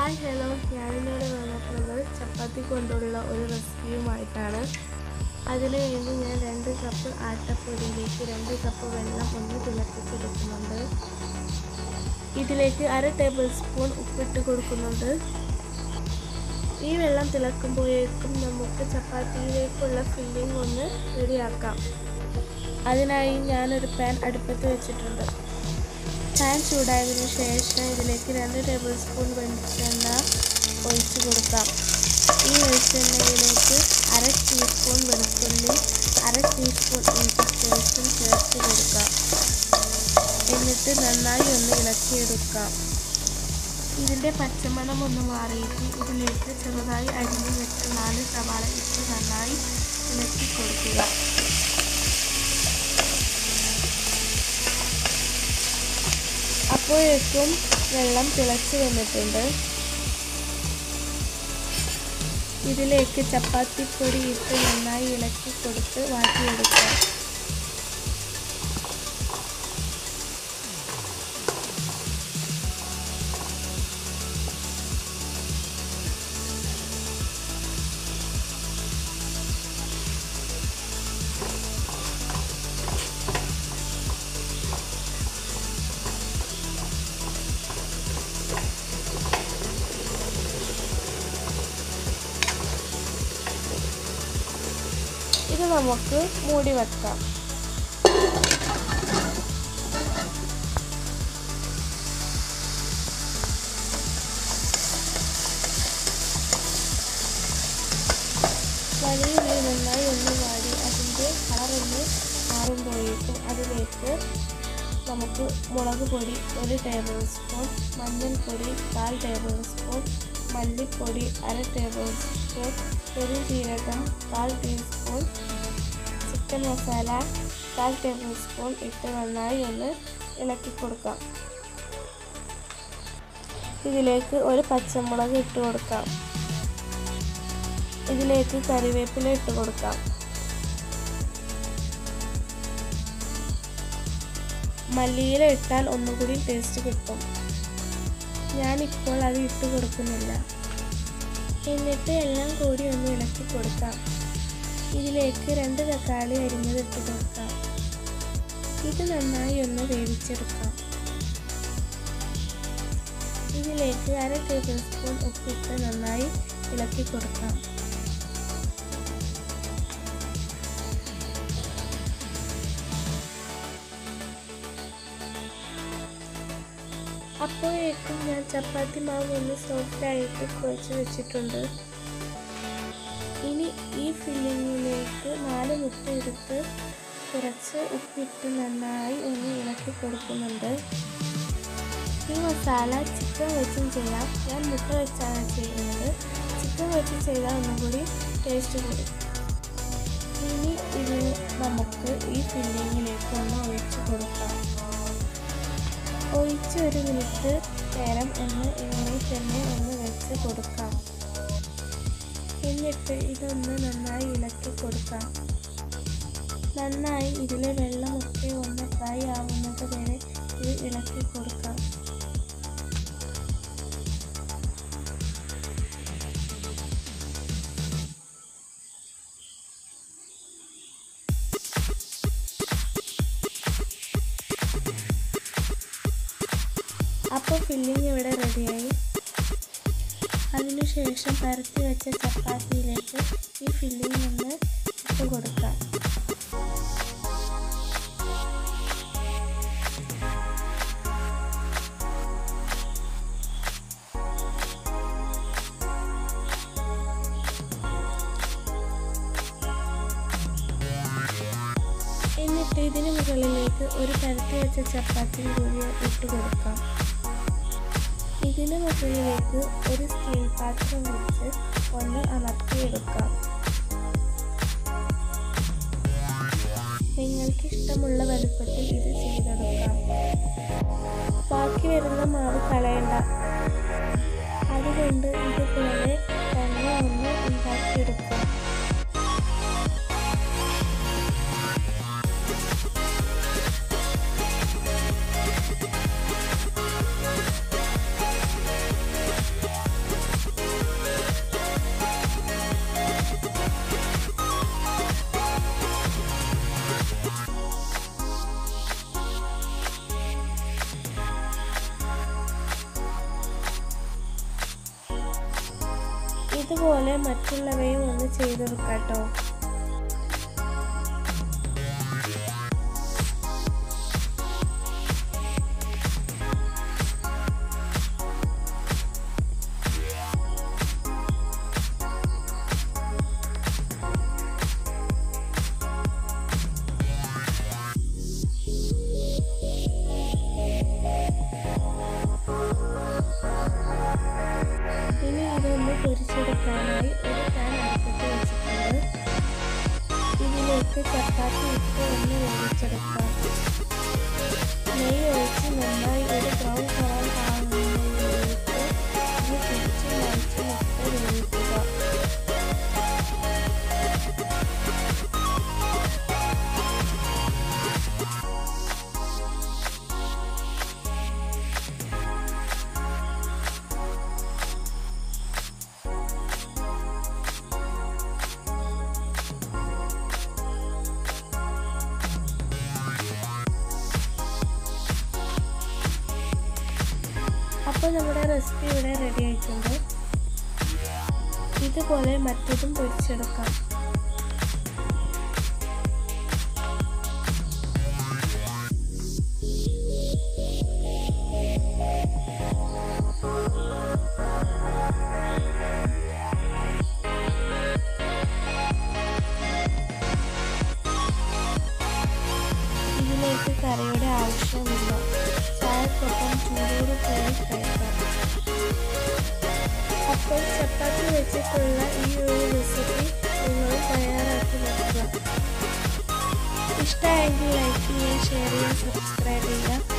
hi hello ഞാനിന്നിവിടെ വന്നിട്ടുള്ളത് ചപ്പാത്തി കൊണ്ടുള്ള ഒരു റെസിപ്പിയുമായിട്ടാണ് അതിനു വേണ്ടി ഞാൻ രണ്ട് കപ്പ് ആട്ടപ്പൊടിയിലേക്ക് രണ്ട് കപ്പ് വെള്ളം ഒന്ന് തിളപ്പിച്ചെടുക്കുന്നുണ്ട് ഇതിലേക്ക് അര ടേബിൾ സ്പൂൺ ഉപ്പിട്ട് കൊടുക്കുന്നുണ്ട് ഈ വെള്ളം തിളക്കുമ്പോഴേക്കും നമുക്ക് ചപ്പാത്തിയിലേക്കുള്ള ഫില്ലിംഗ് ഒന്ന് റെഡിയാക്കാം അതിനായി ഞാനൊരു പാൻ അടുപ്പത്ത് വെച്ചിട്ടുണ്ട് പാൻ ചൂടായതിനു ശേഷം ഇതിലേക്ക് രണ്ട് ടേബിൾ സ്പൂൺ വെളിച്ചെണ്ണ ഒഴിച്ചു കൊടുക്കാം ഈ വെളിച്ചെണ്ണയിലേക്ക് അര ടീസ്പൂൺ വെളുത്തുള്ളി അര ടീസ്പൂൺ ഇഞ്ചി പേസ്റ്റും ചേർത്ത് കൊടുക്കാം എന്നിട്ട് നന്നായി ഒന്ന് ഇളക്കിയെടുക്കാം ഇതിൻ്റെ പച്ചമണം ഒന്ന് മാറിയിട്ട് ഇതിലേക്ക് ചെറുതായി അരിഞ്ഞു വെച്ച നാല് സവാള ഇട്ട് നന്നായി ഇളക്കി കൊടുക്കുക അപ്പോഴേക്കും വെള്ളം തിളച്ച് വന്നിട്ടുണ്ട് ഇതിലേക്ക് ചപ്പാത്തിപ്പൊടി ഇട്ട് നന്നായി ഇളക്കി കൊടുത്ത് വാട്ടിയെടുക്കുക ഇത് നമുക്ക് മൂടി വെക്കാം വലിയ ഉള്ളി നന്നായി ഒന്ന് വാടി അതിൻ്റെ കളറൊന്ന് മാറുമ്പോഴേക്കും അതിലേക്ക് നമുക്ക് മുളക് പൊടി ഒരു ടേബിൾ സ്പൂൺ മഞ്ഞൾപ്പൊടി കാൽ ടേബിൾ സ്പൂൺ മല്ലിപ്പൊടി അര ടേബിൾ സ്പൂൺ പെരുംജീരകം കാൽ ടീസ്പൂൺ ചിക്കൻ മസാല കാൽ ടേബിൾ സ്പൂൺ ഇട്ട് നന്നായി ഒന്ന് ഇളക്കി കൊടുക്കാം ഇതിലേക്ക് ഒരു പച്ചമുളക് ഇട്ട് കൊടുക്കാം ഇതിലേക്ക് കറിവേപ്പില ഇട്ട് കൊടുക്കാം മല്ലിയില ഇട്ടാൽ ഒന്നുകൂടി ടേസ്റ്റ് കിട്ടും ഞാനിപ്പോൾ അത് ഇട്ട് കൊടുക്കുന്നില്ല എന്നിട്ട് എല്ലാം കൂടി ഒന്ന് ഇളക്കി കൊടുക്കാം ഇതിലേക്ക് രണ്ട് തക്കാളി അരിഞ്ഞത് ഇട്ട് കൊടുക്കാം ഇത് നന്നായി ഒന്ന് വേവിച്ചെടുക്കാം ഇതിലേക്ക് അര ടേബിൾ സ്പൂൺ ഉപ്പിട്ട് നന്നായി ഇളക്കി കൊടുക്കാം അപ്പോഴേക്കും ഞാൻ ചപ്പാത്തി മാവ് ഒന്ന് സോഫ്റ്റായിട്ട് കുഴച്ച് വെച്ചിട്ടുണ്ട് ഇനി ഈ ഫില്ലിങ്ങിലേക്ക് നാല് മുട്ട എടുത്ത് കുറച്ച് ഉപ്പിട്ട് നന്നായി ഒന്ന് ഇളക്കി കൊടുക്കുന്നുണ്ട് ഈ മസാല ചിക്കൻ വെച്ചും ചെയ്യാം ഞാൻ മുട്ട വെച്ചാണ് ചെയ്യുന്നത് ചിക്കൻ വെച്ച് ചെയ്താൽ ഒന്നും കൂടി ടേസ്റ്റ് കൂടും ഇനി ഇത് നമുക്ക് ഈ ഫില്ലിങ്ങിലേക്ക് ഒന്ന് ഒഴിച്ച് കൊടുക്കാം ഒഴിച്ച് ഒരു മിനിറ്റ് നേരം ഒന്ന് ഇങ്ങനെ തന്നെ ഒന്ന് വെച്ച് കൊടുക്കാം എന്നിട്ട് ഇതൊന്ന് നന്നായി ഇളക്കി കൊടുക്കാം നന്നായി ഇതിലെ വെള്ളമൊക്കെ ഒന്ന് ഫ്രൈ ആവുന്നത് വരെ ഇത് ഇളക്കി കൊടുക്കാം അപ്പോൾ ഫില്ലിങ് ഇവിടെ റെഡിയായി അതിനുശേഷം പരത്തി വെച്ച ചപ്പാത്തിയിലേക്ക് ഈ ഫില്ലിങ് ഒന്ന് ഇട്ട് കൊടുക്കാം എന്നിട്ട് ഇതിന് മുകളിലേക്ക് ഒരു പരത്തി വെച്ച ചപ്പാത്തി കൂടി ഇട്ട് കൊടുക്കാം ഇതിന് മുകളിലേക്ക് ഒരു സ്റ്റീൽ പാത്രം വെച്ച് ഒന്ന് അമർത്തിയെടുക്കാം നിങ്ങൾക്ക് ഇഷ്ടമുള്ള വലുപ്പത്തിൽ ഇത് ചെയ്തെടുക്കാം ബാക്കി വരുന്ന മാവ് കളയണ്ട അതുകൊണ്ട് ഇതുപോലെ തന്നെ ഒന്ന് ഉണ്ടാക്കിയെടുക്കാം ഇതുപോലെ മറ്റുള്ളവയും ഒന്ന് ചെയ്തെടുക്കാം കേട്ടോ ഇനി ഇതൊന്ന് പൊരിച്ചെടുക്കാനായി ഒരു പാൻ അടുപ്പത്ത് വെച്ചിട്ടുണ്ട് ഇതിലേക്ക് ചപ്പാത്തി ഇട്ട് ഒന്ന് വേവിച്ചെടുക്കാം നെയ്യ് ഒഴിച്ച് നന്നായി ഒരു ബ്രൗൺ കളർ ആകുന്നതിലേക്ക് ഇത് തിരിച്ച് മറിച്ച് മുട്ട വേവിക്കുക അപ്പോൾ നമ്മുടെ റെസിപ്പി ഇവിടെ റെഡി ആയിട്ടുണ്ട് ഇതുപോലെ മറ്റതും പൊരിച്ചെടുക്കാം ഇതിലേക്ക് കറിയുടെ ആവശ്യമില്ല ചായക്കൊപ്പം ചൂടോട് കൂടി കഴിക്കാം അപ്പോൾ ചപ്പാത്തി വെച്ചിട്ടുള്ള ഈ ഒരു റെസിപ്പി നിങ്ങൾ തയ്യാറാക്കി വെക്കുക ഇഷ്ടമായെങ്കിൽ ലൈക്ക് ചെയ്യുക ഷെയർ ചെയ്യുക സബ്സ്ക്രൈബ് ചെയ്യുക